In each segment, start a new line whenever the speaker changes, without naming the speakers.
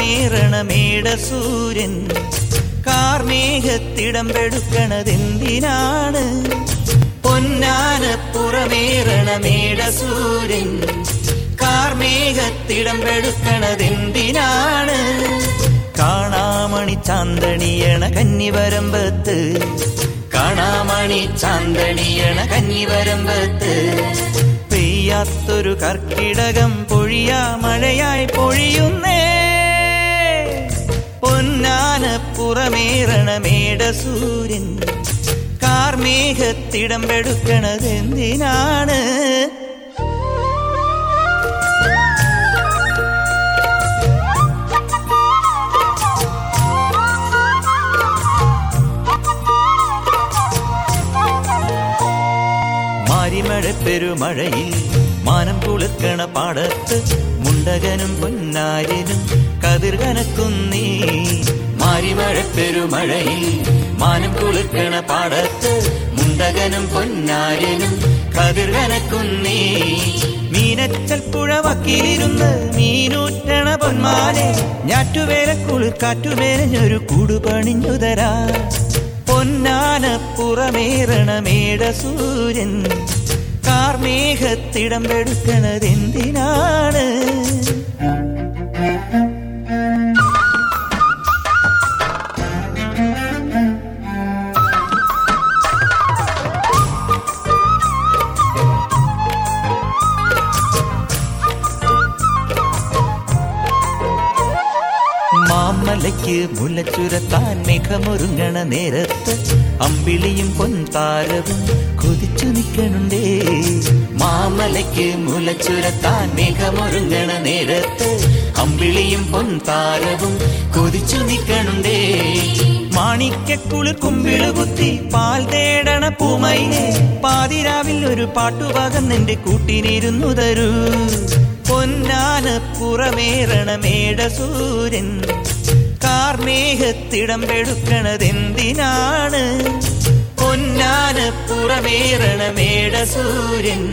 പുറമേറണമേട സൂര്യൻ കാർമേഘത്തിടമ്പെടുക്കണതെന്തിനാണ് പൊന്നാന പുറമേറണമേട സൂര്യൻ കാർമേഘത്തിടമ്പെടുക്കണതെന്തിനാണ് കാണാമണി ചാന്തണിയണ കന്നിവരമ്പത്ത് കാണാമണി ചാന്തണിയണ കന്നിവരമ്പത്ത് പെയ്യാത്തൊരു കർക്കിടകം പൊഴിയാ മഴയായി പൊഴിയുന്നേ പൊന്നാന പുറമേറണമേട സൂര്യൻ കാർമേഘത്തിടമ്പെടുക്കണതെന്തിനാണ് മാരിമഴ പെരുമഴയിൽ മാനം കുളിർക്കണ പാടത്ത് മുണ്ടകനും പൊന്നാരിനും കതിർ കനക്കുന്നീ മാരിമഴ പെരുമഴയിൽ മാനം കുളിർക്കണ പാടത്ത് മുണ്ടകനും പൊന്നാരിനും കതിർ കനക്കുന്നീ മീനച്ചൽ പുഴ വക്കിലിരുന്ന് മീനൂറ്റണ പൊന്മാനെ ഞാറ്റുവേല കുളിർ കാറ്റുവേലഞ്ഞൊരു കൂടു പണിഞ്ഞുതരാ പൊന്നാന പുറമേറണമേട സൂര്യൻ കാർമേഘത്തിടമ്പെടുക്കണതെന്തിനാണ് മാമലയ്ക്ക് മുലച്ചുരത്താൻ മേഘമൊരുങ്ങണ നേരത്ത് അമ്പിളിയും പൊൻതാരവും കൊതിച്ചു നിൽക്കണുണ്ടേ മാമലയ്ക്ക് മുലച്ചുരത്താൻ മേഘമൊരുങ്ങണ നേരത്ത് അമ്പിളിയും പൊൻതാരവും കൊതിച്ചു നിൽക്കണുണ്ടേ മാണിക്കക്കുളിർ കുമ്പിള് കുത്തി പാൽ തേടണ പൂമയിലെ പാതിരാവിൽ ഒരു പാട്ടുഭാഗം നിന്റെ കൂട്ടിനിരുന്നു തരൂ പൊന്നാന പുറമേറണമേട സൂര്യൻ കാർമേഘത്തിടമ്പെടുക്കണതെന്തിനാണ് പൊന്നാന പുറമേറണമേട സൂര്യൻ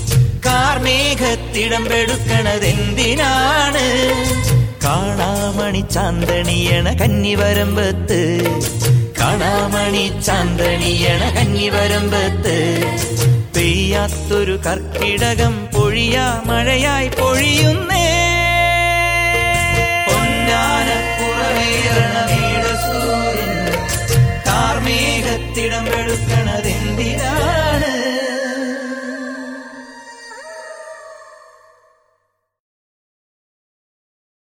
കാർമേഘത്തിടമ്പെടുക്കണതെന്തിനാണ് കാണാമണി ചാന്തണിയണ കന്നിവരമ്പത്ത് കാണാമണി ചാന്തണിയണ കന്നിവരമ്പത്ത് പെയ്യാത്തൊരു കർക്കിടകം പൊഴിയാ മഴയായി പൊഴിയുന്നേ